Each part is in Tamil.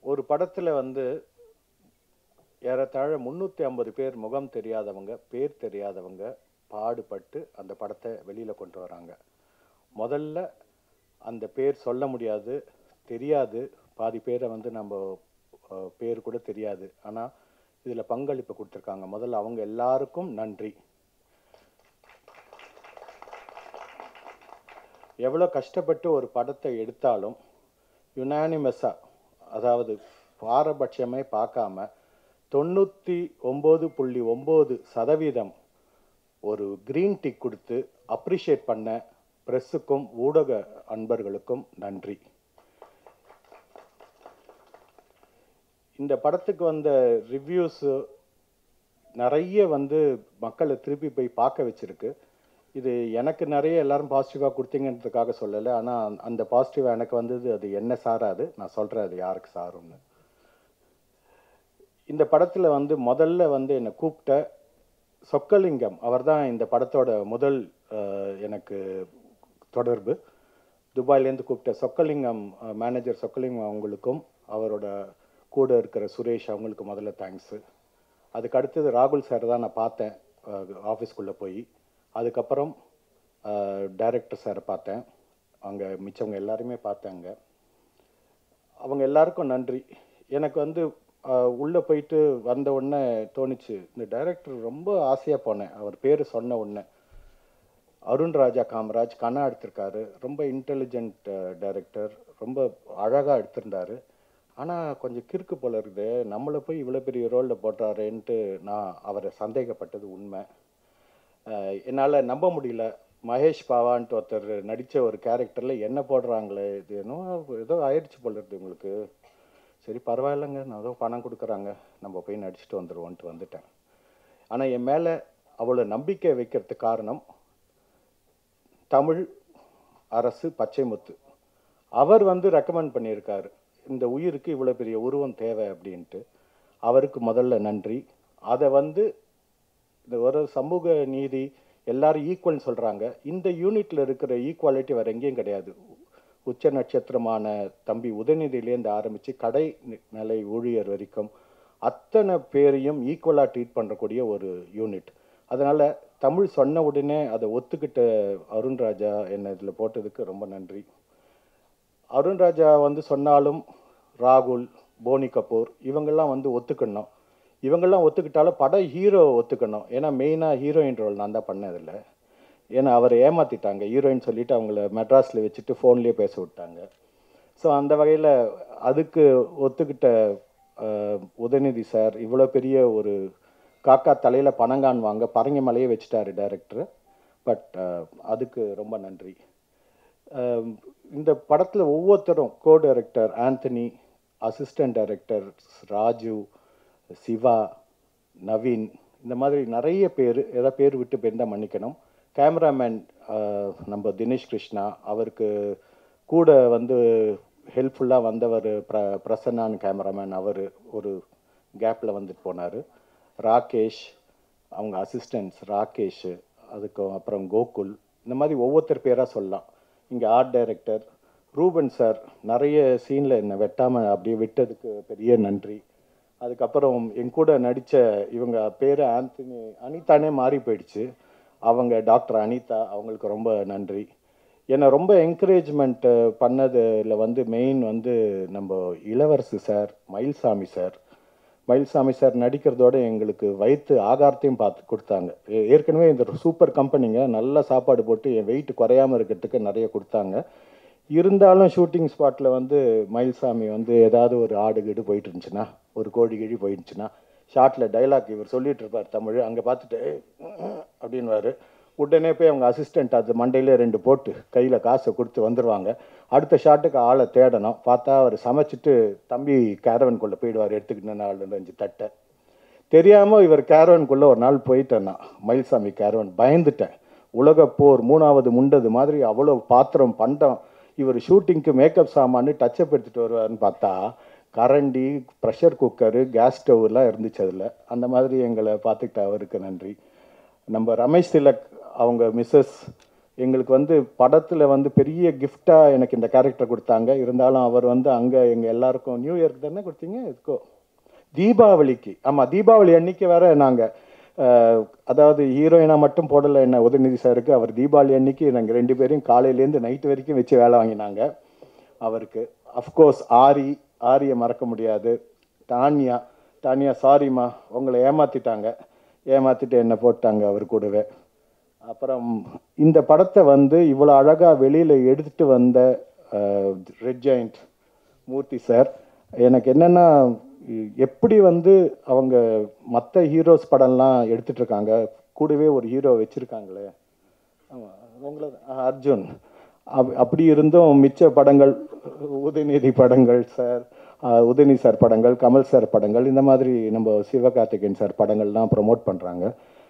ஒரு படத்தில் வந்து ஏறத்தாழ முந்நூற்றி ஐம்பது பேர் முகம் தெரியாதவங்க பேர் தெரியாதவங்க பாடுபட்டு அந்த படத்தை வெளியில் கொண்டு வராங்க முதல்ல அந்த பேர் சொல்ல முடியாது தெரியாது பாதி பேரை வந்து நம்ம அஹ், பேர் கூட தெரியாது ஆனால் இதில் பங்களிப்பு கொடுத்துருக்காங்க முதல்ல அவங்க எல்லாருக்கும் நன்றி எவ்வளோ கஷ்டப்பட்டு ஒரு படத்தை எடுத்தாலும் யுனானிமஸாக அதாவது பாரபட்சமே பார்க்காம தொண்ணூற்றி ஒம்பது புள்ளி ஒம்பது சதவீதம் ஒரு க்ரீன் டிக் கொடுத்து அப்ரிஷியேட் பண்ண ப்ரெஸ்ஸுக்கும் ஊடக அன்பர்களுக்கும் நன்றி இந்த படத்துக்கு வந்த ரிவ்யூஸு நிறைய வந்து மக்களை திருப்பி போய் பார்க்க வச்சிருக்கு இது எனக்கு நிறைய எல்லாரும் பாசிட்டிவாக கொடுத்தீங்கன்றதுக்காக சொல்லலை ஆனால் அந்த பாசிட்டிவ் எனக்கு வந்தது அது என்ன சாராது நான் சொல்கிறேன் அது யாருக்கு சாரும்னு இந்த படத்தில் வந்து முதல்ல வந்து என்னை கூப்பிட்ட சொக்கலிங்கம் அவர்தான் இந்த படத்தோட முதல் அஹ், எனக்கு தொடர்பு துபாயிலேருந்து கூப்பிட்ட சொக்கலிங்கம் மேனேஜர் சொக்கலிங்கம் அவங்களுக்கும் அவரோட கூட இருக்கிற சுரேஷ் அவங்களுக்கு முதல்ல தேங்க்ஸு அதுக்கு அடுத்தது ராகுல் சார் தான் நான் பார்த்தேன் ஆஃபீஸ்க்குள்ளே போய் அதுக்கப்புறம் டைரக்டர் சாரை பார்த்தேன் அங்கே மிச்சவங்க எல்லாருமே பார்த்தாங்க அவங்க எல்லாருக்கும் நன்றி எனக்கு வந்து உள்ளே போயிட்டு வந்த உடனே தோணுச்சு இந்த டைரக்டர் ரொம்ப ஆசையாக போனேன் அவர் பேர் சொன்ன உடனே அருண் ராஜா காமராஜ் கண்ணா எடுத்திருக்காரு ரொம்ப இன்டெலிஜென்ட் டைரக்டர் ரொம்ப அழகாக எடுத்திருந்தாரு ஆனால் கொஞ்சம் கிறுக்கு போல இருக்குது நம்மளை போய் இவ்வளோ பெரிய ரோலில் போட்டாரேன்ட்டு நான் அவரை சந்தேகப்பட்டது உண்மை என்னால் நம்ப முடியல மகேஷ் பாவான்ட்டு ஒருத்தர் நடித்த ஒரு கேரக்டரில் என்ன போடுறாங்களே இது என்னோ ஏதோ ஆயிடுச்சு போல இருக்குது உங்களுக்கு சரி பரவாயில்லைங்க நான் ஏதோ பணம் கொடுக்குறாங்க நம்ம போய் நடிச்சுட்டு வந்துடுவோன்ட்டு வந்துட்டேன் ஆனால் என் மேலே அவ்வளோ நம்பிக்கை வைக்கிறதுக்கு காரணம் தமிழ் அரசு பச்சைமுத்து அவர் வந்து ரெக்கமெண்ட் பண்ணியிருக்காரு இந்த உயிருக்கு இவ்வளோ பெரிய உருவம் தேவை அப்படின்ட்டு அவருக்கு முதல்ல நன்றி அதை வந்து இந்த ஒரு சமூக நீதி எல்லாரும் ஈக்குவல்னு சொல்கிறாங்க இந்த யூனிட்டில் இருக்கிற ஈக்குவாலிட்டி வேறு எங்கேயும் கிடையாது உச்ச நட்சத்திரமான தம்பி உதயநிதியிலேருந்து ஆரம்பித்து கடை நி- நிலை ஊழியர் வரைக்கும் அத்தனை பேரையும் ஈக்குவலாக ட்ரீட் பண்ணக்கூடிய ஒரு யூனிட் அதனால் தமிழ் சொன்ன உடனே அதை ஒத்துக்கிட்ட அருண் ராஜா என்னை இதில் போட்டதுக்கு ரொம்ப நன்றி அருண் ராஜா வந்து சொன்னாலும் ராகுல் போனி கபூர் இவங்கெல்லாம் வந்து ஒத்துக்கணும் இவங்கெல்லாம் ஒத்துக்கிட்டாலும் பட ஹீரோ ஒத்துக்கணும் ஏன்னா மெயினாக ஹீரோயின் ரோல் நான் தான் பண்ணேன் இதில் ஏன்னா அவரை ஏமாத்திட்டாங்க ஹீரோயின் சொல்லிட்டு அவங்கள மெட்ராஸில் வச்சுட்டு ஃபோன்லேயே பேச விட்டாங்க ஸோ அந்த வகையில் அதுக்கு ஒத்துக்கிட்ட அஹ், உதயநிதி சார் இவ்வளோ பெரிய ஒரு காக்கா தலையில் பணங்கான் வாங்க பரங்கி மலையே வச்சுட்டாரு டைரக்டர் பட் அதுக்கு ரொம்ப நன்றி அஹ், இந்த படத்தில் ஒவ்வொருத்தரும் co director Anthony assistant director Raju Siva Naveen இந்த மாதிரி நிறைய பேர் ஏதாவது பேர் விட்டு போயிருந்தால் மன்னிக்கணும் கேமராமேன் நம்ம தினேஷ் கிருஷ்ணா அவருக்கு கூட வந்து ஹெல்ப்ஃபுல்லாக வந்தவர் பிர பிரசன்னான் கேமராமேன் அவர் ஒரு கேப்பில் வந்துட்டு போனார் ராகேஷ் அவங்க அசிஸ்டன்ட்ஸ் ராகேஷ் அதுக்கு அப்புறம் கோகுல் இந்த மாதிரி ஒவ்வொருத்தர் பேராக சொல்லலாம் இங்கே ஆர்ட் டைரக்டர் ரூபன் சார் நிறைய சீனில் என்னை வெட்டாமல் அப்படியே விட்டதுக்கு பெரிய நன்றி அதுக்கப்புறம் என் கூட நடித்த இவங்க பேர் ஆந்தனி அனிதானே மாறி போயிடுச்சு அவங்க டாக்டர் அனிதா அவங்களுக்கு ரொம்ப நன்றி என்னை ரொம்ப என்கரேஜ்மெண்ட் பண்ணதில் வந்து மெயின் வந்து நம்ம Ilavarasu sir Mayilsamy sir Mayilsamy sir நடிக்கிறதோட எங்களுக்கு வயிற்று ஆகாரத்தையும் பார்த்து கொடுத்தாங்க ஏ- ஏற்கனவே இந்த சூப்பர் கம்பெனிங்க நல்ல சாப்பாடு போட்டு என் வெயிட் குறையாம இருக்கிறதுக்கு நிறைய கொடுத்தாங்க இருந்தாலும் ஷூட்டிங் ஸ்பாட்டில் வந்து மயில்சாமி வந்து ஏதாவது ஒரு ஆடு கீடு போயிட்டு இருந்துச்சுன்னா ஒரு கோழி கிழி போயிடுச்சுன்னா ஷார்ட்டில் டைலாக் இவர் சொல்லிட்டு இருப்பார் தமிழ் அங்கே பார்த்துட்டு அப்படின்வாரு உடனே போய் அவங்க அசிஸ்டண்ட் அது மண்டையிலே ரெண்டு போட்டு கையில் காசை கொடுத்து வந்துடுவாங்க அடுத்த ஷாட்டுக்கு ஆளை தேடணும் பார்த்தா அவர் சமைச்சிட்டு தம்பி கேரவனுக்குள்ளே போயிடுவார் எடுத்துக்கிட்டு நாலு அஞ்சு தட்டை தெரியாமல் இவர் கேரவனுக்குள்ளே ஒரு நாள் போயிட்டேன் நான் மயில்சாமி கேரவன் பயந்துட்டேன் உலக போர் மூணாவது முண்டது மாதிரி அவ்வளோ பாத்திரம் பண்டம் இவர் ஷூட்டிங்க்கு மேக்கப் சாமான்னு டச்சப் எடுத்துகிட்டு வருவாருன்னு பார்த்தா கரண்டி ப்ரெஷர் குக்கரு கேஸ் ஸ்டவ்லாம் இருந்துச்சு அதில் அந்த மாதிரி எங்களை பார்த்துக்கிட்ட அவருக்கு நன்றி நம்ம ரமேஷ் திலக் அவங்க மிஸ்ஸஸ் எங்களுக்கு வந்து படத்தில் வந்து பெரிய கிஃப்டாக எனக்கு இந்த கேரக்டர் கொடுத்தாங்க இருந்தாலும் அவர் வந்து அங்கே எங்கள் எல்லாருக்கும் நியூ இயர்க்கு தானே கொடுத்தீங்க இதுக்கோ தீபாவளிக்கு ஆமாம் தீபாவளி அன்னைக்கு வேற நாங்கள் அதாவது ஹீரோயினாக மட்டும் போடலை என்ன உதயநிதி சாருக்கு அவர் தீபாவளி அன்னைக்கு நாங்கள் ரெண்டு பேரையும் காலையிலேருந்து நைட்டு வரைக்கும் வச்சு வேலை வாங்கினாங்க அவருக்கு அஃப்கோர்ஸ் ஆரி ஆரியை மறக்க முடியாது டானியா டானியா சாரிம்மா உங்களை ஏமாத்திட்டாங்க ஏமாத்திட்டு என்ன போட்டாங்க அவர் கூடவே அப்புறம் இந்த படத்தை வந்து இவ்வளோ அழகாக வெளியில் எடுத்துட்டு வந்த ரெட் ஜாயிண்ட் மூர்த்தி சார் எனக்கு என்னென்னா எப்படி வந்து அவங்க மற்ற ஹீரோஸ் படம்லாம் எடுத்துட்டு இருக்காங்க கூடவே ஒரு ஹீரோ வச்சுருக்காங்களே ஆமாம் உங்களை அர்ஜுன் அப் அப்படி இருந்தும் மிச்ச படங்கள் உதயநிதி படங்கள் சார் உதயநிதி சார் படங்கள் கமல் சார் படங்கள் இந்த மாதிரி நம்ம சிவகார்த்திகேயன் சார் படங்கள்லாம் ப்ரமோட் பண்ணுறாங்க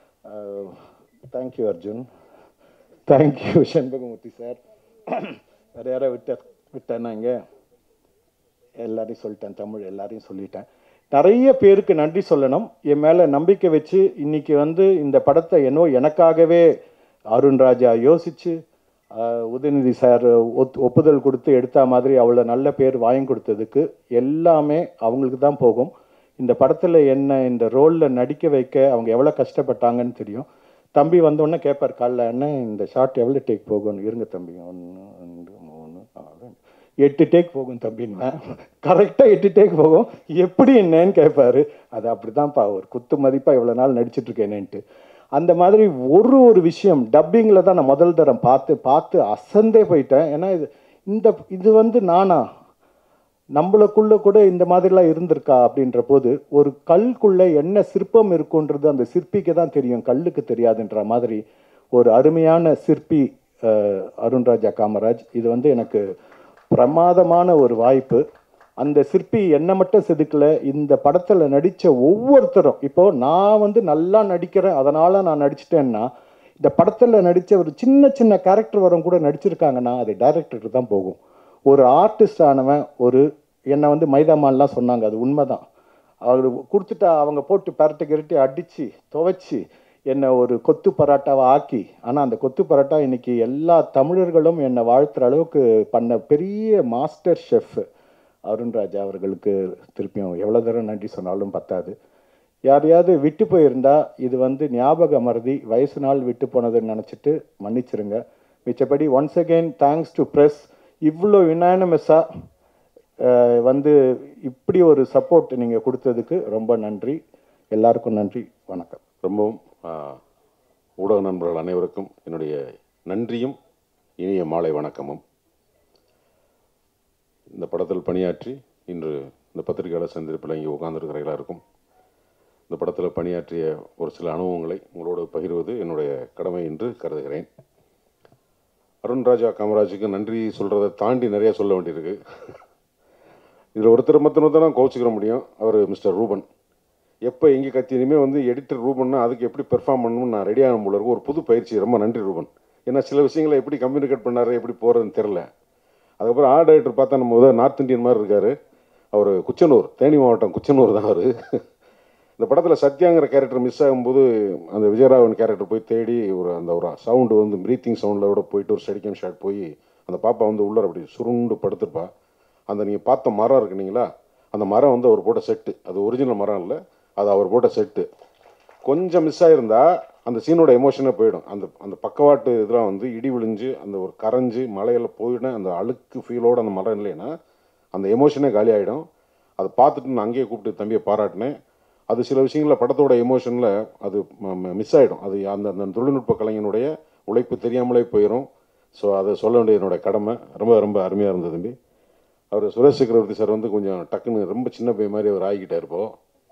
thank you Arjun thank you Shanbagamoorthy sir வேறு யாரை விட்ட விட்டேன்னா இங்கே எல்லாரையும் சொல்லிட்டேன் தமிழ் எல்லாரையும் சொல்லிட்டேன் நிறைய பேருக்கு நன்றி சொல்லணும் என் மேலே நம்பிக்கை வச்சு இன்னைக்கு வந்து இந்த படத்தை என்னோ எனக்காகவே அருண் ராஜா யோசிச்சு உதயநிதி சார் ஒத் ஒப்புதல் கொடுத்து எடுத்த மாதிரி அவ்வளோ நல்ல பேர் வாங்கி கொடுத்ததுக்கு எல்லாமே அவங்களுக்கு தான் போகும் இந்த படத்தில் என்ன இந்த ரோலில் நடிக்க வைக்க அவங்க எவ்வளோ கஷ்டப்பட்டாங்கன்னு தெரியும் தம்பி வந்தோடனே கேட்பார் காலைல என்ன இந்த ஷார்ட் எவ்வளோ டேக் போகும் இருங்க தம்பி ஒன்று ரெண்டு மூணு நாலு எட்டு டேக் போகும் தம்பின்னா கரெக்டாக எட்டு டேக் போகும் எப்படி என்னன்னு கேட்பாரு அது அப்படிதான்ப்பா ஒரு குத்து மதிப்பாக இவ்வளோ நாள் நடிச்சிட்டு இருக்கேனேன்ட்டு அந்த மாதிரி ஒரு ஒரு விஷயம் டப்பிங்கில் தான் நான் முதல் தரம் பார்த்து பார்த்து அசந்தே போயிட்டேன் ஏன்னா இது இந்த இது வந்து நானா நம்மளுக்குள்ள கூட இந்த மாதிரிலாம் இருந்திருக்கா அப்படின்ற போது ஒரு கல்குள்ள என்ன சிற்பம் இருக்குன்றது அந்த சிற்பிக்கு தான் தெரியும் கல்லுக்கு தெரியாதுன்ற மாதிரி ஒரு அருமையான சிற்பி அருண்ராஜா காமராஜ் இது வந்து எனக்கு பிரமாதமான ஒரு வாய்ப்பு அந்த சிற்பி என்ன மட்டும் செதுக்கல இந்த படத்தில் நடித்த ஒவ்வொருத்தரும் இப்போ நான் வந்து நல்லா நடிக்கிறேன் அதனால் நான் நடிச்சிட்டேன்னா இந்த படத்தில் நடித்த ஒரு சின்ன சின்ன கேரக்டர் வரும் கூட நடிச்சிருக்காங்கன்னா அது டைரக்டருக்கு தான் போகும் ஒரு ஆர்டிஸ்ட் ஆனவன் ஒரு என்னை வந்து மைதாமான்லாம் சொன்னாங்க அது உண்மைதான் அவர் கொடுத்துட்டா அவங்க போட்டு பரட்டை கிரட்டி அடித்து துவைச்சி என்னை ஒரு கொத்து பரோட்டாவை ஆக்கி ஆனால் அந்த கொத்து பரோட்டா இன்னைக்கு எல்லா தமிழர்களும் என்னை வாழ்த்துற அளவுக்கு பண்ண பெரிய மாஸ்டர் ஷெஃப் அருண்ராஜா அவர்களுக்கு திருப்பியும் எவ்வளோ தூரம் நன்றி சொன்னாலும் பத்தாது யாரையாவது விட்டு போயிருந்தா இது வந்து ஞாபக மறதி வயசு நாள் விட்டு போனதுன்னு நினச்சிட்டு மன்னிச்சிருங்க மிச்சப்படி once again thanks to press இவ்வளோ யுனானமஸாக வந்து இப்படி ஒரு சப்போர்ட் நீங்கள் கொடுத்ததுக்கு ரொம்ப நன்றி எல்லாருக்கும் நன்றி வணக்கம் ரொம்பவும் ஊடக நண்பர்கள் அனைவருக்கும் என்னுடைய நன்றியும் இனிய மாலை வணக்கமும் இந்த படத்தில் பணியாற்றி இன்று இந்த பத்திரிகையாளர் சந்திப்பில் இங்கே உட்கார்ந்துருக்கிற எல்லாருக்கும் இந்த படத்தில் பணியாற்றிய ஒரு சில அனுபவங்களை உங்களோடு பகிர்வது என்னுடைய கடமை என்று கருதுகிறேன் அருண்ராஜா காமராஜுக்கு நன்றி சொல்கிறத தாண்டி நிறைய சொல்ல வேண்டியிருக்கு இதில் ஒருத்தர் மத்தனை தான் கோச்சிக்கிற முடியும் அவர் மிஸ்டர் ரூபன் எப்போ எங்கே கத்தி இனிமேல் வந்து எடிட்டர் ரூபன்னா அதுக்கு எப்படி பெர்ஃபார்ம் பண்ணணும்னு நான் ரெடியான போல இருக்கும் ஒரு புது பயிற்சி ரொம்ப நன்றி ரூபன் ஏன்னா சில விஷயங்களை எப்படி கம்யூனிகேட் பண்ணாரு எப்படி போகிறதுன்னு தெரில அதுக்கப்புறம் ஆர்ட் டைரக்டர் பார்த்தா நம்ம முதல் நார்த் இந்தியன் மாதிரி இருக்கார் அவர் குச்சனூர் தேனி மாவட்டம் குச்சனூர் தான் அவர் இந்த படத்தில் சத்யாங்கிற கேரக்டர் மிஸ் ஆகும்போது அந்த விஜயராவன் கேரக்டர் போய் தேடி ஒரு அந்த ஒரு சவுண்டு வந்து ப்ரீத்திங் சவுண்டில் விட போயிட்டு ஒரு ஸ்டெடிக்கம் ஷாட் போய் அந்த பாப்பா வந்து உள்ளார அப்படி சுருண்டு படுத்திருப்பா அந்த நீங்கள் பார்த்த மரம் இருக்குனீங்களா அந்த மரம் வந்து அவர் போட்ட செட்டு அது ஒரிஜினல் மரம் இல்லை அது அவர் போட்ட செட்டு கொஞ்சம் மிஸ் ஆகிருந்தா அந்த சீனோட எமோஷனே போயிடும் அந்த அந்த பக்கவாட்டு இதெல்லாம் வந்து இடி விழிஞ்சு அந்த ஒரு கரைஞ்சு மலையில் போயிடும் அந்த அழுக்கு ஃபீலோடு அந்த மரம் இல்லைன்னா அந்த எமோஷனே காலி ஆகிடும் அதை பார்த்துட்டு நான் அங்கேயே கூப்பிட்டு தம்பியை பாராட்டினேன் அது சில விஷயங்களில் படத்தோட எமோஷனில் அது மிஸ் ஆகிடும் அது அந்த அந்த தொழில்நுட்ப கலைஞனுடைய உழைப்பு தெரியாமலே போயிடும் ஸோ அதை சொல்ல வேண்டிய என்னோட கடமை ரொம்ப ரொம்ப அருமையாக இருந்தது தம்பி அவர் சுரேஷ் சக்கரவர்த்தி சார் வந்து கொஞ்சம் டக்குன்னு ரொம்ப சின்ன பையன் மாதிரி அவர் ஆகிக்கிட்டே இருப்போம்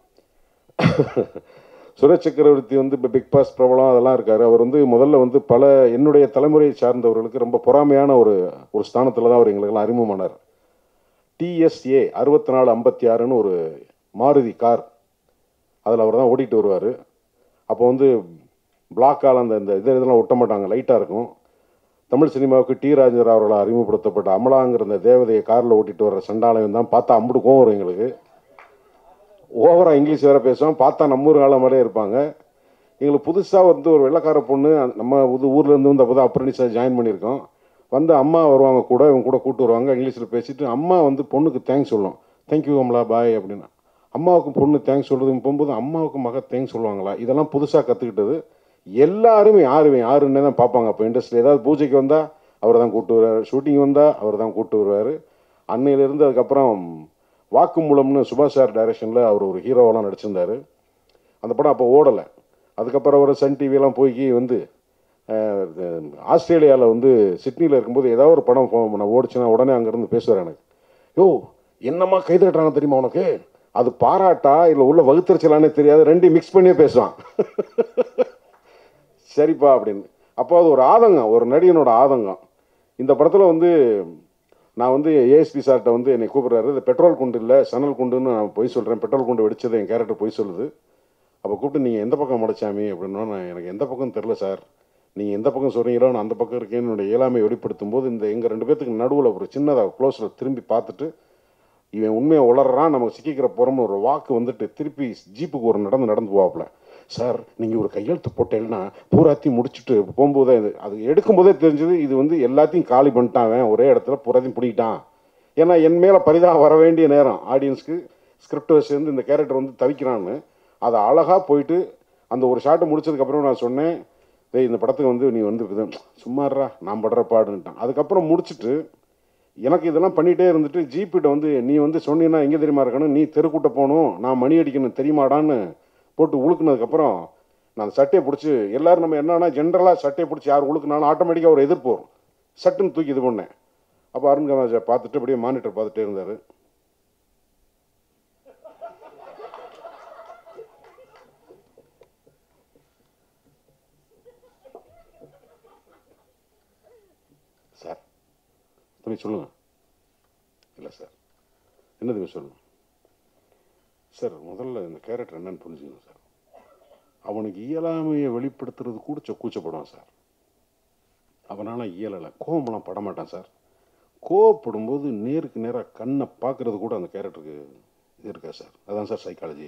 சுரேஷ் சக்கரவர்த்தி வந்து இப்போ பிக் பாஸ் பிரபலம் அதெல்லாம் இருக்கார் அவர் வந்து முதல்ல வந்து பல என்னுடைய தலைமுறையை சார்ந்தவர்களுக்கு ரொம்ப பொறாமையான ஒரு ஒரு ஸ்தானத்தில் தான் அவர் எங்களுக்கெல்லாம் அறிமுகமானார் டிஎஸ்ஏ அறுபத்தி நாலு ஐம்பத்தி ஆறுன்னு ஒரு மாருதி கார் அதில் அவர் தான் ஓட்டிகிட்டு வருவார் அப்போ வந்து பிளாக்கால் அந்த இந்த இது இதெல்லாம் ஒட்ட மாட்டாங்க லைட்டாக இருக்கும் தமிழ் சினிமாவுக்கு டி ராஜேந்திர அவர்களால் அறிமுகப்படுத்தப்பட்ட அமலாங்கிற அந்த தேவதையை காரில் ஓட்டிட்டு வர்ற சண்டாலயம் தான் பார்த்தா அம்புடு கோவம் வரும் எங்களுக்கு ஓவராக இங்கிலீஷ் வேறு பேசுவோம் பார்த்தா நம்ம ஊர் காலம் மாதிரியே இருப்பாங்க எங்களுக்கு புதுசாக வந்து ஒரு வெள்ளைக்கார பொண்ணு அந்த- நம்ம இது ஊர்ல இருந்து வந்து அப்போ தான் அப்ரண்டிஸாக ஜாயின் பண்ணியிருக்கோம் வந்து அம்மா வருவாங்க கூட இவங்க கூட கூட்டு வருவாங்க இங்கிலீஷில் பேசிட்டு அம்மா வந்து பொண்ணுக்கு தேங்க்ஸ் சொல்லும் தேங்க்யூ அம்லா பாய் அப்படின்னா அம்மாவுக்கு பொண்ணு தேங்க்ஸ் சொல்றது போகும்போது அம்மாவுக்கு மக தேங்க்ஸ் சொல்லுவாங்களா இதெல்லாம் புதுசாக கற்றுக்கிட்டது எல்லாருமே யாருமே யாருன்னே தான் பார்ப்பாங்க அப்போ இண்டஸ்ட்ரி ஏதாவது பூஜைக்கு வந்தால் அவர் தான் கூட்டு வருவார் ஷூட்டிங் வந்தால் அவர் தான் கூட்டு வருவார் அன்னையிலேருந்து அதுக்கப்புறம் வாக்குமூலம்னு சுபாஷ் சார் டைரக்ஷனில் அவர் ஒரு ஹீரோவெல்லாம் நடிச்சிருந்தாரு அந்த படம் அப்போ ஓடலை அதுக்கப்புறம் அவர் சன் டிவியெல்லாம் போய் வந்து ஆஸ்திரேலியாவில் வந்து சிட்னியில் இருக்கும்போது ஏதாவது ஒரு படம் போ- நான் ஓடிச்சுன்னா உடனே அங்கேருந்து பேசுவார் எனக்கு யோ என்னம்மா கை தட்டுறாங்க தெரியுமா உனக்கு அது பாராட்டா இல்லை உள்ள வகுத்தறிச்சலானே தெரியாது ரெண்டையும் மிக்ஸ் பண்ணியே பேசுவான் சரிப்பா அப்படின்னு அப்போ அது ஒரு ஆதங்கம் ஒரு நடிகனோட ஆதங்கம் இந்த படத்தில் வந்து நான் வந்து ஏஎஸ்பி சார்கிட்ட வந்து என்னை கூப்பிட்றாரு இது பெட்ரோல் குண்டு இல்லை சணல் குண்டுன்னு நான் பொய் சொல்கிறேன் பெட்ரோல் குண்டு வெடிச்சது என் கேரக்டர் பொய் சொல்லுது அப்போ கூப்பிட்டு நீங்கள் எந்த பக்கம் மடைச்சாமி அப்படின்னா நான் எனக்கு எந்த பக்கம் தெரில சார் நீங்கள் எந்த பக்கம் சொல்கிறீங்களோ நான் அந்த பக்கம் இருக்கேன்னு என்னுடைய இயலாமை வெளிப்படுத்தும் போது இந்த எங்கள் ரெண்டு பேத்துக்கு நடுவில் ஒரு சின்னதாக க்ளோஸில் திரும்பி பார்த்துட்டு இவன் உண்மையை உளறான் நமக்கு சிக்கிக்கிற போகிறோம்னு ஒரு வாக்கு வந்துட்டு திருப்பி ஜீப்புக்கு ஒரு நடந்து நடந்து போவாப்புல சார் நீங்கள் ஒரு கையெழுத்து போட்டேன்னா பூராத்தையும் முடிச்சுட்டு போகும்போதே இது அது எடுக்கும்போதே தெரிஞ்சது இது வந்து எல்லாத்தையும் காலி பண்ணிட்டான் அவன் ஒரே இடத்துல பூராத்தையும் பிடிக்கிட்டான் ஏன்னா என் மேலே பரிதாபம் வர வேண்டிய நேரம் ஆடியன்ஸ்க்கு ஸ்கிரிப்ட் சேர்ந்து இந்த கேரக்டர் வந்து தவிக்கிறான்னு அதை அழகாக போயிட்டு அந்த ஒரு ஷாட்டை முடிச்சதுக்கப்புறம் நான் சொன்னேன் டேய் இந்த படத்துக்கு வந்து நீ வந்து இது சும்மாறா நான் படுற பாடுன்ட்டான் அதுக்கப்புறம் முடிச்சுட்டு எனக்கு இதெல்லாம் பண்ணிகிட்டே இருந்துட்டு ஜிபிட்ட வந்து நீ வந்து சொன்னீங்கன்னா எங்கே தெரியுமா இருக்கணும் நீ தெருக்கூட்ட போகணும் நான் மணி அடிக்கணும் தெரியுமாடான்னு போட்டு உழுக்குனதுக்கப்புறம் நான் அந்த சட்டையை பிடிச்சி எல்லாரும் நம்ம என்னன்னா ஜென்ரலாக சட்டையை பிடிச்சி யார் உழுக்குனாலும் ஆட்டோமேட்டிக்காக ஒரு எதிர்ப்பு வரும் சட்டுன்னு தூக்கி இது பண்ணேன் அப்போ அருண் கமாஜா பார்த்துட்டு அப்படியே மானிட்டர் பார்த்துட்டே இருந்தார் சார் தம்பி சொல்லுங்க இல்லை சார் என்ன தம்பி சொல்லுங்க சார் முதல்ல இந்த கேரக்டர் என்னன்னு புரிஞ்சுக்கணும் சார் அவனுக்கு இயலாமையை வெளிப்படுத்துறது கூட சொ- கூச்சப்படுவான் சார் அவனால் இயலலை கோவமெல்லாம் படமாட்டான் சார் கோவப்படும்போது நேருக்கு நேராக கண்ணை பார்க்கறது கூட அந்த கேரக்டருக்கு இது இருக்கா சார் அதான் சார் சைக்காலஜி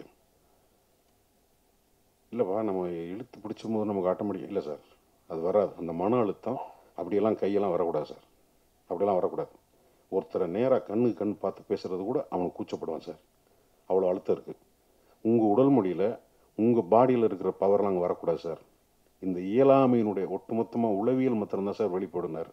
இல்லைப்பா நம்ம இழுத்து பிடிச்சும் போது நமக்கு ஆட்டோமேட்டிக் இல்லை சார் அது வராது அந்த மன அழுத்தம் அப்படியெல்லாம் கையெல்லாம் வரக்கூடாது சார் அப்படியெல்லாம் வரக்கூடாது ஒருத்தரை நேராக கண்ணுக்கு கண் பார்த்து பேசுறது கூட அவன் கூச்சப்படுவான் சார் அவ்வளோ அழுத்தம் இருக்குது உங்கள் உடல் மொழியில் உங்கள் பாடியில் இருக்கிற பவர்லாம் அங்கே வரக்கூடாது சார் இந்த இயலாமையினுடைய ஒட்டுமொத்தமாக உளவியல் மாத்திரம்தான் சார் வெளிப்படுனார்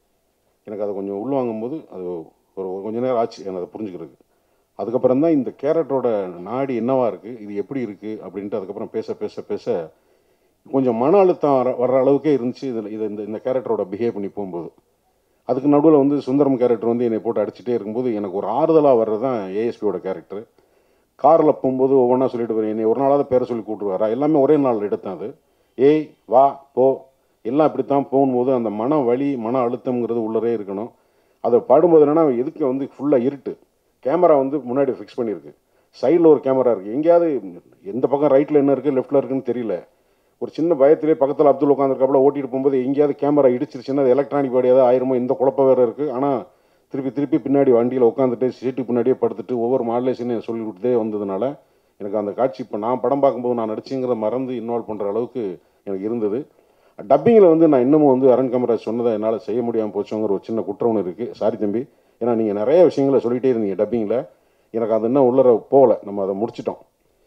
எனக்கு அதை கொஞ்சம் உள்வாங்கும் போது அது ஒரு ஒரு கொஞ்ச நேரம் ஆச்சு எனக்கு அதை புரிஞ்சுக்கிறதுக்கு அதுக்கப்புறம் தான் இந்த கேரக்டரோட நாடி என்னவா இருக்குது இது எப்படி இருக்குது அப்படின்ட்டு அதுக்கப்புறம் பேச பேச பேச கொஞ்சம் மன அழுத்தம் வர வர்ற அளவுக்கே இருந்துச்சு இதில் இது இந்த இந்த கேரக்டரோட பிஹேவ் பண்ணி போகும்போது அதுக்கு நடுவில் வந்து சுந்தரம் கேரக்டர் வந்து என்னை போட்டு அடிச்சுட்டே இருக்கும்போது எனக்கு ஒரு ஆறுதலாக வர்றது தான் ஏஎஸ்பியோட கேரக்டர் காரில் போகும்போது ஒவ்வொன்றா சொல்லிட்டு போகிறேன் என்னை ஒரு நாளாவது பேரை சொல்லி கூப்பிட்டுருவாரா எல்லாமே ஒரே நாள் எடுத்தேன் அது ஏய் வா போ எல்லாம் இப்படித்தான் போகும்போது அந்த மன வலி மன அழுத்தம்ங்கிறது உள்ளரே இருக்கணும் அதை பாடும்போது என்னன்னா எதுக்கு வந்து ஃபுல்லாக இருட்டு கேமரா வந்து முன்னாடி ஃபிக்ஸ் பண்ணியிருக்கு சைடில் ஒரு கேமரா இருக்குது எங்கேயாவது எந்த பக்கம் ரைட்டில் என்ன இருக்குது லெஃப்ட்டில் இருக்குன்னு தெரியல ஒரு சின்ன பயத்திலே பக்கத்தில் அப்துல் உட்காந்துருக்காப்புல ஓட்டிட்டு போகும்போது எங்கேயாவது கேமரா இடிச்சிருச்சுன்னா அது எலக்ட்ரானிக் பாடி ஏதாவது ஆயிருமோ இந்த குழப்பம் வேறு இருக்குது ஆனால் திருப்பி திருப்பி பின்னாடி வண்டியில் உட்காந்துட்டு சீட்டுக்கு பின்னாடியே படுத்துட்டு ஒவ்வொரு மாடலேஷனையும் சொல்லி கொடுத்தே வந்ததுனால எனக்கு அந்த காட்சி இப்போ நான் படம் பார்க்கும்போது நான் நடிச்சுங்கிறத மறந்து இன்வால்வ் பண்ணுற அளவுக்கு எனக்கு இருந்தது டப்பிங்கில் வந்து நான் இன்னமும் வந்து அருண் கமராஜ் சொன்னதை என்னால் செய்ய முடியாமல் போச்சோங்கிற ஒரு சின்ன குற்றம் ஒன்று இருக்குது சாரி தம்பி ஏன்னா நீங்கள் நிறைய விஷயங்களை சொல்லிகிட்டே இருந்தீங்க டப்பிங்கில் எனக்கு அது இன்னும் உள்ளர போகல நம்ம அதை முடிச்சிட்டோம்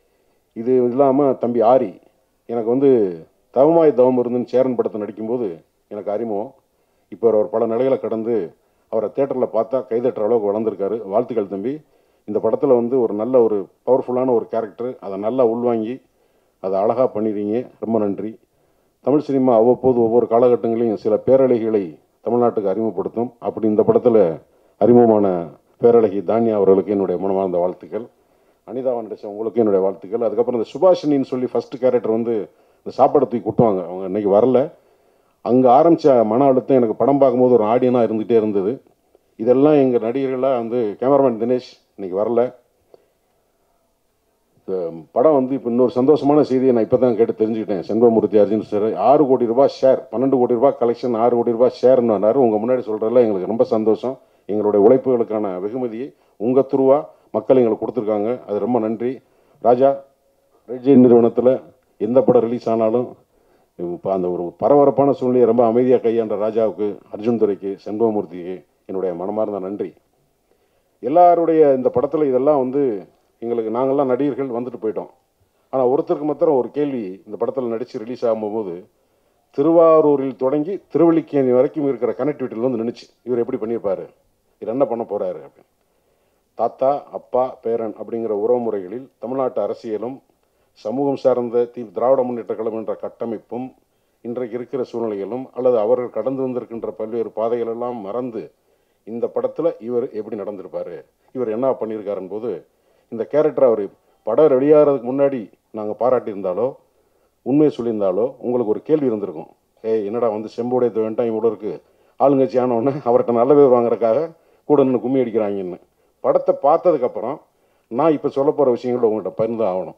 இது இல்லாமல் தம்பி ஆரி எனக்கு வந்து தவமாய் தவம் இருந்துன்னு சேரன் படத்தை நடிக்கும்போது எனக்கு அறிமுகம் இப்போ அவர் பல நிலைகளை கடந்து அவரை தேட்டரில் பார்த்தா கைதட்டுற அளவுக்கு வளர்ந்துருக்காரு வாழ்த்துக்கள் தம்பி இந்த படத்தில் வந்து ஒரு நல்ல ஒரு பவர்ஃபுல்லான ஒரு கேரக்டர் அதை நல்லா உள்வாங்கி அதை அழகாக பண்ணிடுறீங்க ரொம்ப நன்றி தமிழ் சினிமா அவ்வப்போது ஒவ்வொரு காலகட்டங்களையும் சில பேரழகிகளை தமிழ்நாட்டுக்கு அறிமுகப்படுத்தும் அப்படி இந்த படத்தில் அறிமுகமான பேரழகி தானியா அவர்களுக்கு என்னுடைய மனமார்ந்த வாழ்த்துக்கள் அனிதாவை நடிச்ச உங்களுக்கு என்னுடைய வாழ்த்துக்கள் அதுக்கப்புறம் இந்த சுபாஷினின்னு சொல்லி ஃபர்ஸ்ட் கேரக்டர் வந்து இந்த சாப்பாடு தூக்கி கொட்டுவாங்க அவங்க இன்னைக்கு வரல அங்கே ஆரம்பித்த மன அழுத்தம் எனக்கு படம் பார்க்கும்போது ஒரு ஆடியனாக இருந்துகிட்டே இருந்தது இதெல்லாம் எங்கள் நடிகர்களாக வந்து கேமராமேன் தினேஷ் இன்னைக்கு வரல இந்த படம் வந்து இப்போ இன்னொரு சந்தோஷமான செய்தியை நான் இப்போ தான் கேட்டு தெரிஞ்சுக்கிட்டேன் செண்பமூர்த்தி அர்ஜுன் சார் ஆறு கோடி ரூபாய் ஷேர் பன்னெண்டு கோடி ரூபாய் கலெக்ஷன் ஆறு கோடி ரூபாய் ஷேர்னு உங்கள் முன்னாடி சொல்கிறதுல எங்களுக்கு ரொம்ப சந்தோஷம் எங்களுடைய உழைப்புகளுக்கான வெகுமதியை உங்கள் துருவா மக்கள் எங்களுக்கு கொடுத்துருக்காங்க அது ரொம்ப நன்றி ராஜா ரெட்ஜி நிறுவனத்தில் எந்த படம் ரிலீஸ் ஆனாலும் இப்போ அந்த ஒரு பரபரப்பான சூழ்நிலையை ரொம்ப அமைதியாக கையாண்ட ராஜாவுக்கு அர்ஜுன் துரைக்கு செண்பகமூர்த்திக்கு என்னுடைய மனமார்ந்த நன்றி எல்லாருடைய இந்த படத்தில் இதெல்லாம் வந்து எங்களுக்கு நாங்கள்லாம் நடிகர்கள் வந்துட்டு போயிட்டோம் ஆனால் ஒருத்தருக்கு மாத்திரம் ஒரு கேள்வி இந்த படத்தில் நடித்து ரிலீஸ் ஆகும்போது திருவாரூரில் தொடங்கி திருவள்ளிக்கேணி வரைக்கும் இருக்கிற கனெக்டிவிட்டியில் வந்து நின்றுச்சு இவர் எப்படி பண்ணியிருப்பாரு இவர் என்ன பண்ண போறாரு அப்படின்னு தாத்தா அப்பா பேரன் அப்படிங்கிற உறவுமுறைகளில் தமிழ்நாட்டு அரசியலும் சமூகம் சார்ந்த தி திராவிட முன்னேற்ற கழகம் என்ற கட்டமைப்பும் இன்றைக்கு இருக்கிற சூழ்நிலைகளும் அல்லது அவர்கள் கடந்து வந்திருக்கின்ற பல்வேறு பாதைகள் எல்லாம் மறந்து இந்த படத்தில் இவர் எப்படி நடந்திருப்பாரு இவர் என்ன பண்ணியிருக்காருன்னு போது இந்த கேரக்டர் அவர் படம் ரெடியாகிறதுக்கு முன்னாடி நாங்கள் பாராட்டியிருந்தாலோ உண்மையை சொல்லியிருந்தாலோ உங்களுக்கு ஒரு கேள்வி இருந்திருக்கும் ஏய் என்னடா வந்து செம்போடைய வேண்டாம் இவ்வளோ இருக்கு ஆளுங்கட்சி ஆனவுடனே அவர்கிட்ட நல்ல பேர் வாங்குறதுக்காக கூட நின்று கும்மி அடிக்கிறாங்கன்னு படத்தை பார்த்ததுக்கப்புறம் நான் இப்போ சொல்ல போகிற விஷயங்கள் உங்கள்கிட்ட பகிர்ந்து ஆகணும்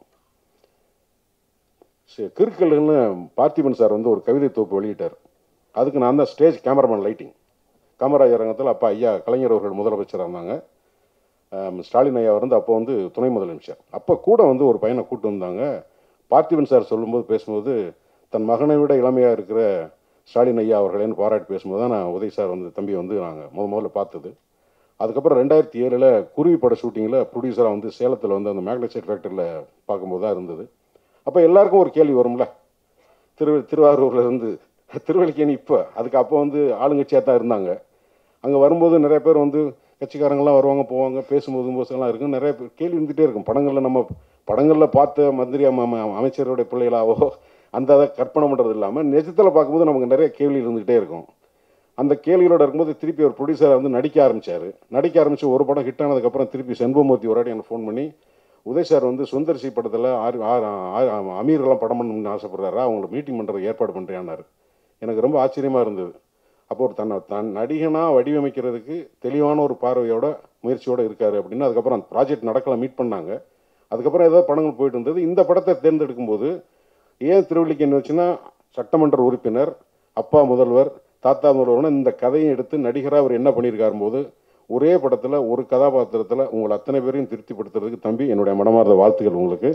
சரி கிறுக்கல்னு பார்த்திபன் சார் வந்து ஒரு கவிதை தொகுப்பு வெளியிட்டார் அதுக்கு நான் தான் ஸ்டேஜ் கேமராமேன் லைட்டிங் காமராஜர் அரங்கத்தில் அப்போ ஐயா கலைஞர் அவர்கள் முதலமைச்சராக இருந்தாங்க ஆம், ஸ்டாலின் ஐயா வந்து அப்போ வந்து துணை முதலமைச்சர் அப்போ கூட வந்து ஒரு பையனை கூட்டு வந்தாங்க பார்த்திபன் சார் சொல்லும்போது பேசும்போது தன் மகனை விட இளமையாக இருக்கிற ஸ்டாலின் ஐயா அவர்களேன்னு பாராட்டி பேசும்போது தான் நான் உதய் சார் வந்து தம்பி வந்து நாங்கள் முத முதல்ல பார்த்தது அதுக்கப்புறம் ரெண்டாயிரத்தி ஏழில் குருவி பட ஷூட்டிங்கில் ப்ரொடியூசராக வந்து சேலத்தில் வந்து அந்த மேக்னசைட் ஃபேக்டரியில் பார்க்கும்போது தான் இருந்தது அப்போ எல்லாருக்கும் ஒரு கேள்வி வரும்ல திரு திருவாரூர்ல இருந்து திருவள்ளிக்கேணி இப்போ அதுக்கு அப்போ வந்து ஆளுங்கட்சியாக தான் இருந்தாங்க அங்கே வரும்போது நிறைய பேர் வந்து கட்சிக்காரங்களாம் வருவாங்க போவாங்க பேசும்போது போசெல்லாம் இருக்கும் நிறைய பேர் கேள்வி இருந்துகிட்டே இருக்கும் படங்களில் நம்ம படங்களில் பார்த்த மந்திரி அம- அம- அமைச்சருடைய பிள்ளைகளாவோ அந்த அதை கற்பனை பண்ணுறது இல்லாமல் நிஜத்தில் பார்க்கும்போது நமக்கு நிறைய கேள்வி இருந்துகிட்டே இருக்கும் அந்த கேள்விகளோட இருக்கும்போது திருப்பி ஒரு ப்ரொடியூசர் வந்து நடிக்க ஆரம்பிச்சாரு நடிக்க ஆரம்பிச்சு ஒரு படம் ஹிட் ஆனதுக்கப்புறம் திருப்பி செண்பகமூர்த்தி ஒரு வாட்டி எனக்கு ஃபோன் பண்ணி உதய் சார் வந்து சுந்தர்சி படத்தில் ஆறு ஆறு ஆ- அமீர்லாம் படம் பண்ணணும்னு ஆசைப்படுறாரா அவங்களை மீட்டிங் பண்ணுறது ஏற்பாடு பண்ணுறியான்னாரு எனக்கு ரொம்ப ஆச்சரியமாக இருந்தது அப்போ ஒரு தன்னை தன் நடிகனாக வடிவமைக்கிறதுக்கு தெளிவான ஒரு பார்வையோட முயற்சியோட இருக்காரு அப்படின்னு அதுக்கப்புறம் அந்த ப்ராஜெக்ட் நடக்கல மீட் பண்ணாங்க அதுக்கப்புறம் ஏதாவது படங்கள் போயிட்டு இருந்தது இந்த படத்தை தேர்ந்தெடுக்கும் போது ஏன் திருவள்ளிக்கேணி வச்சுன்னா சட்டமன்ற உறுப்பினர் அப்பா முதல்வர் தாத்தா முதல்வர்னு இந்த கதையை எடுத்து நடிகராக அவர் என்ன பண்ணியிருக்காரும் போது ஒரே படத்தில் ஒரு கதாபாத்திரத்தில் உங்களை அத்தனை பேரையும் திருப்திப்படுத்துறதுக்கு தம்பி என்னுடைய மனமார்ந்த வாழ்த்துக்கள் உங்களுக்கு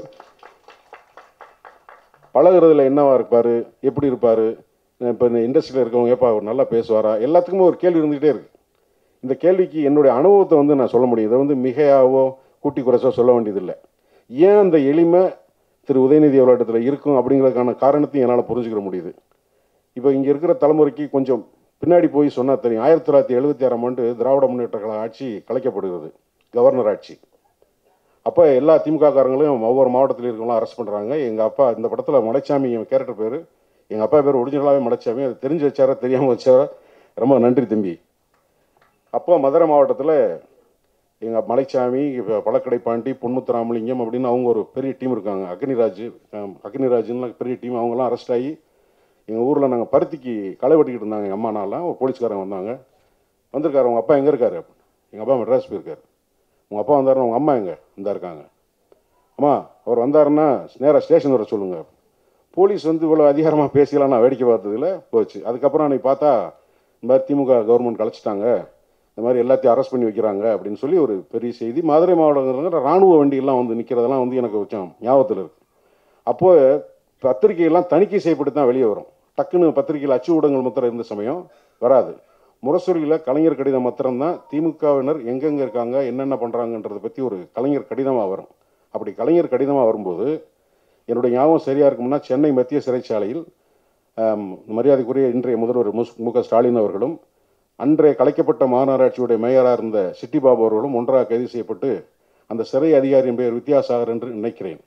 பழகுறதுல என்னவா இருப்பார் எப்படி இருப்பார் இப்போ இந்த இண்டஸ்ட்ரியில் இருக்கவங்க ஏப்பா அவர் நல்லா பேசுவாரா எல்லாத்துக்குமே ஒரு கேள்வி இருந்துகிட்டே இருக்கு இந்த கேள்விக்கு என்னுடைய அனுபவத்தை வந்து நான் சொல்ல முடியும் இதை வந்து மிகையாவோ கூட்டி குறைச்சோ சொல்ல வேண்டியதில்லை ஏன் அந்த எளிமை திரு உதயநிதி அவர்களிடத்தில் இருக்கும் அப்படிங்கிறதுக்கான காரணத்தையும் என்னால் புரிஞ்சுக்கிற முடியுது இப்போ இங்கே இருக்கிற தலைமுறைக்கு கொஞ்சம் பின்னாடி போய் சொன்னால் தெரியும் ஆயிரத்தி தொள்ளாயிரத்தி எழுபத்தி ஆறாம் ஆண்டு திராவிட முன்னேற்ற கழக ஆட்சி கலைக்கப்படுகிறது கவர்னர் ஆட்சி அப்போ எல்லா திமுக காரங்களையும் ஒவ்வொரு மாவட்டத்தில் இருக்கவங்களும் அரெஸ்ட் பண்ணுறாங்க எங்கள் அப்பா இந்த படத்தில் மலைச்சாமி என் கேரக்டர் பேர் எங்கள் அப்பா பேர் ஒரிஜினலாகவே மலைச்சாமி அது தெரிஞ்சு வச்சாரா தெரியாமல் வச்சாரா ரொம்ப நன்றி தம்பி அப்போ மதுரை மாவட்டத்தில் எங்கள் மலைச்சாமி இப்ப பழக்கடை பாண்டி பொன்முத்து ராமலிங்கம் அப்படின்னு அவங்க ஒரு பெரிய டீம் இருக்காங்க அக்னிராஜ் அஹ், அக்னிராஜ்னு பெரிய டீம் அவங்கெல்லாம் அரெஸ்ட் ஆகி எங்கள் ஊரில் நாங்கள் பருத்திக்கு களை வெட்டிக்கிட்டு இருந்தாங்க எங்கள் அம்மா நாளாம் ஒரு போலீஸ்காரங்க வந்தாங்க வந்திருக்காரு உங்கள் அப்பா எங்கே இருக்காரு எங்கள் அப்பா மெட்ராஸ் போயிருக்காரு உங்கள் அப்பா வந்தாருன்னா உங்கள் அம்மா எங்கே இந்தா இருக்காங்க அம்மா அவர் வந்தாருன்னா நேராக ஸ்டேஷன் வர சொல்லுங்க போலீஸ் வந்து இவ்வளோ அதிகாரமாக பேசியெல்லாம் நான் வேடிக்கை பார்த்ததுல போச்சு அதுக்கப்புறம் அன்னைக்கு பார்த்தா இந்த மாதிரி திமுக கவர்மெண்ட் கலைச்சிட்டாங்க இந்த மாதிரி எல்லாத்தையும் அரெஸ்ட் பண்ணி வைக்கிறாங்க அப்படின்னு சொல்லி ஒரு பெரிய செய்தி மதுரை மாவட்டங்கிறதுல ராணுவ வண்டியெல்லாம் வந்து நிற்கிறதெல்லாம் வந்து எனக்கு கொஞ்சம் ஞாபகத்தில் இருக்கு அப்போது பத்திரிகையெல்லாம் தணிக்கை செய்யப்பட்டு தான் வெளியே வரும் டக்குன்னு பத்திரிகையில் அச்சு ஊடகங்கள் மாத்திரம் இருந்த சமயம் வராது முரசொலியில் கலைஞர் கடிதம் மாத்திரம்தான் திமுகவினர் எங்கெங்கே இருக்காங்க என்னென்ன பண்ணுறாங்கன்றதை பற்றி ஒரு கலைஞர் கடிதமாக வரும் அப்படி கலைஞர் கடிதமாக வரும்போது என்னுடைய ஞாபகம் சரியாக இருக்கும்னா சென்னை மத்திய சிறைச்சாலையில் ஆம், மரியாதைக்குரிய இன்றைய முதல்வர் முஸ் மு க ஸ்டாலின் அவர்களும் அன்றைய கலைக்கப்பட்ட மாநகராட்சியுடைய மேயராக இருந்த சிட்டிபாபு அவர்களும் ஒன்றாக கைது செய்யப்பட்டு அந்த சிறை அதிகாரியின் பெயர் வித்யாசாகர் என்று நினைக்கிறேன்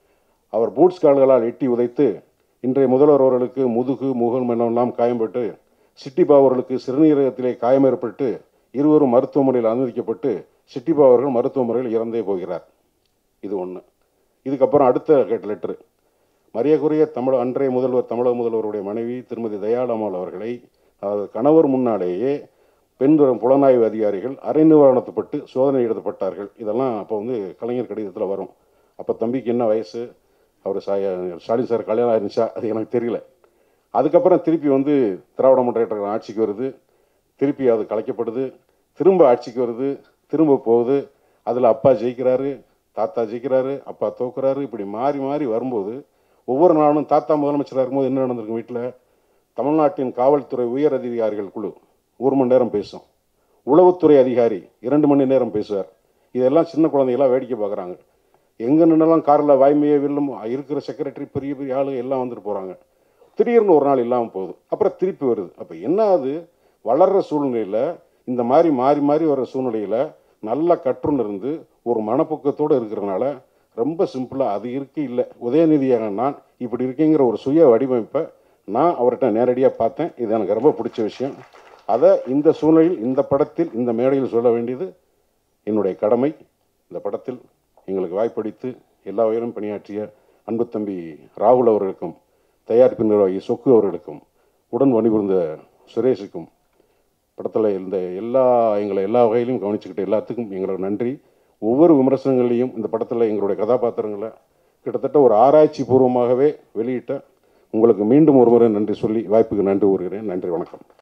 அவர் பூட்ஸ் கால்களால் எட்டி உதைத்து இன்றைய முதல்வர் அவர்களுக்கு முதுகு முகம் எல்லாம் காயம்பட்டு சிட்டிபா அவர்களுக்கு சிறுநீரகத்திலே காயம் ஏற்பட்டு இருவரும் மருத்துவமனையில் அனுமதிக்கப்பட்டு சிட்டிபா அவர்கள் மருத்துவமனையில் இறந்தே போகிறார் இது ஒன்று இதுக்கப்புறம் அடுத்த லெட்ரு மரியாதைக்குரிய தமிழ் அன்றைய முதல்வர் தமிழக முதல்வருடைய மனைவி திருமதி தயாளம்மாள் அவர்களை அதாவது கணவர் முன்னாலேயே பெண் புலனாய்வு அதிகாரிகள் அரை நிவாரணத்துப்பட்டு சோதனை எழுதப்பட்டார்கள் இதெல்லாம் அப்போ வந்து கலைஞர் கடிதத்தில் வரும் அப்போ தம்பிக்கு என்ன வயசு அவர் சாய ஸ்டாலின் சார் கல்யாணம் ஆயிருந்துச்சா அது எனக்கு தெரியல அதுக்கப்புறம் திருப்பி வந்து திராவிட முன்னேற்ற கழகம் ஆட்சிக்கு வருது திருப்பி அது கலைக்கப்படுது திரும்ப ஆட்சிக்கு வருது திரும்ப போகுது அதில் அப்பா ஜெயிக்கிறாரு தாத்தா ஜெயிக்கிறாரு அப்பா தோக்குறாரு இப்படி மாறி மாறி வரும்போது ஒவ்வொரு நாளும் தாத்தா முதலமைச்சராக இருக்கும்போது என்ன நடந்திருக்கும் வீட்டில் தமிழ்நாட்டின் காவல்துறை உயர் அதிகாரிகள் குழு ஒரு மணி நேரம் பேசும் உளவுத்துறை அதிகாரி இரண்டு மணி நேரம் பேசுவார் இதெல்லாம் சின்ன குழந்தைகளாம் வேடிக்கை பார்க்குறாங்க எங்கே நின்னெல்லாம் காரில் வாய்மையே வில்லும் இருக்கிற செக்ரட்டரி பெரிய பெரிய ஆளு எல்லாம் வந்துட்டு போகிறாங்க திடீர்னு ஒரு நாள் இல்லாமல் போகுது அப்புறம் திருப்பி வருது அப்போ என்ன அது வளர்கிற சூழ்நிலையில் இந்த மாதிரி மாறி மாறி வர்ற சூழ்நிலையில் நல்லா கற்றுன்னு இருந்து ஒரு மனப்பக்குவத்தோடு இருக்கிறனால ரொம்ப சிம்பிளாக அது இருக்கு இல்லை உதயநிதியாக நான் இப்படி இருக்கேங்கிற ஒரு சுய வடிவமைப்பை நான் அவர்கிட்ட நேரடியாக பார்த்தேன் இது எனக்கு ரொம்ப பிடிச்ச விஷயம் அதை இந்த சூழ்நிலையில் இந்த படத்தில் இந்த மேடையில் சொல்ல வேண்டியது என்னுடைய கடமை இந்த படத்தில் எங்களுக்கு வாய்ப்பளித்து எல்லா வகையிலும் பணியாற்றிய அன்பு தம்பி ராகுல் அவர்களுக்கும் தயாரிப்பு நிர்வாகி சொக்கு அவர்களுக்கும் உடன் பணிபுரிந்த சுரேஷுக்கும் படத்தில் இந்த எல்லா எங்களை எல்லா வகையிலும் கவனிச்சுக்கிட்ட எல்லாத்துக்கும் எங்களோட நன்றி ஒவ்வொரு விமர்சனங்களையும் இந்த படத்தில் எங்களுடைய கதாபாத்திரங்களை கிட்டத்தட்ட ஒரு ஆராய்ச்சி பூர்வமாகவே வெளியிட்ட உங்களுக்கு மீண்டும் ஒருமுறை நன்றி சொல்லி வாய்ப்புக்கு நன்றி கூறுகிறேன் நன்றி வணக்கம்